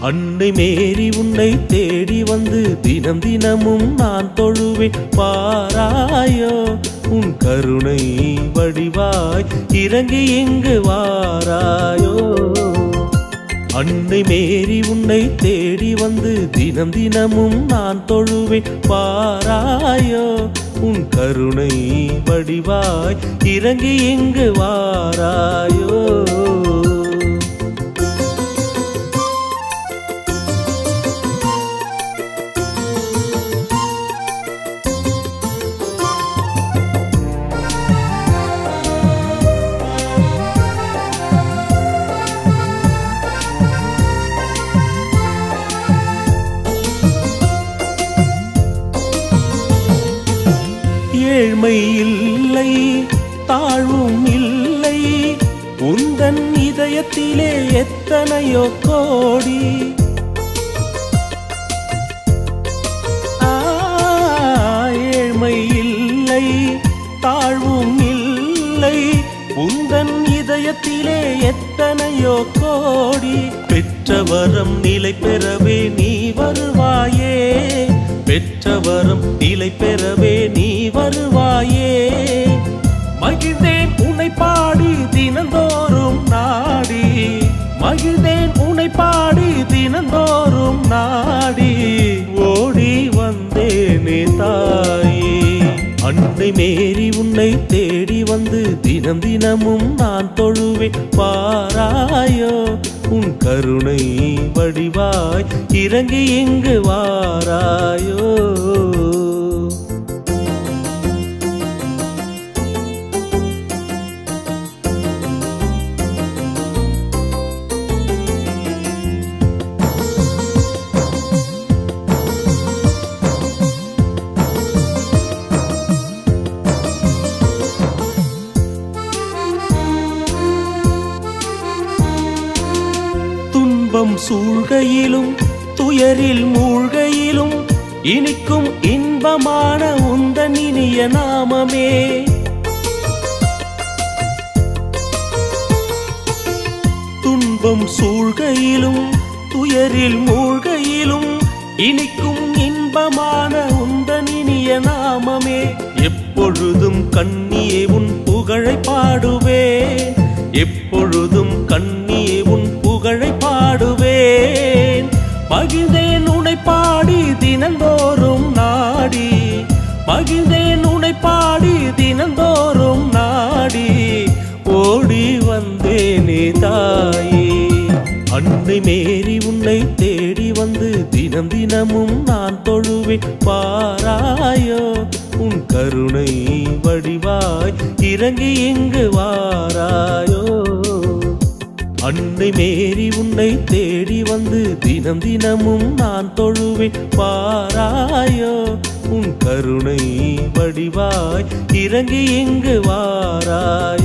அன்னை மேரி உன்னை தேடி வந்து தினம் தினமும் நான் தொழுவேன் பாராயோ உன் கருணை வடிவாய் இறங்கி இங்கு வாராயோ அன்னை மேரி உன்னை தேடி வந்து தினம் தினமும் நான் தொழுவேன் பாராயோ உன் கருணை வடிவாய் இறங்கி இங்கு வாராயோ ஏழ்மை இல்லை தாழ்வும் இல்லை உந்தன் இதயத்திலே எத்தனையோ கோடி ஆ, ஏழ்மை இல்லை தாழ்வும் இல்லை உந்தன் இதயத்திலே எத்தனையோ கோடி பெற்றவரம் நிலை பெறவே நீ வருவாயே பெற்றவரம் நிலை பெறவே நீ வருவாயே மகிழ்ந்தேன் உன்னை பாடி தினந்தோறும் நாடி மகிழ்ந்தேன் உன்னை பாடி தினந்தோறும் நாடி ஓடி வந்தேனே தாயே அன்னை மேரி உன்னை தேடி வந்து தினம் தினமும் நான் தொழுவேன் பாராயோ உன் கருணை வடிவாய் இறங்கி இங்கு வாராயோ துன்பம் சூழ்கையிலும் துயரில் மூழ்கையிலும் இனிக்கும் இன்பமான உந்தன் இனிய நாமமே துன்பம் சூழ்கையிலும் துயரில் மூழ்கையிலும் இனிக்கும் இன்பமான உந்தன் இனிய நாமமே எப்பொழுதும் கண்ணியே உன் புகழை பாடுவேன் எப்பொழுதும் கண்ணியே உன் புகழை பாடுவேன் மகிழ்ந்தேன் உன்னை பாடி தினந்தோறும் நாடி மகிழ்ந்தேன் உன்னை பாடி தினந்தோறும் நாடி ஓடி வந்தேனே தாயே அன்னை மேரி உன்னை தேடி வந்து தினம் தினமும் நான் தொழுவேன் பாராயோ உன் கருணை வடிவாய் இறங்கி இங்கு வாராயோ அன்னை மேரி உன்னை தேடி வந்து தினம் தினமும் நான் தொழுவேன் பாராயோ உன் கருணை வடிவாய் இறங்கி இங்கு வாராயோ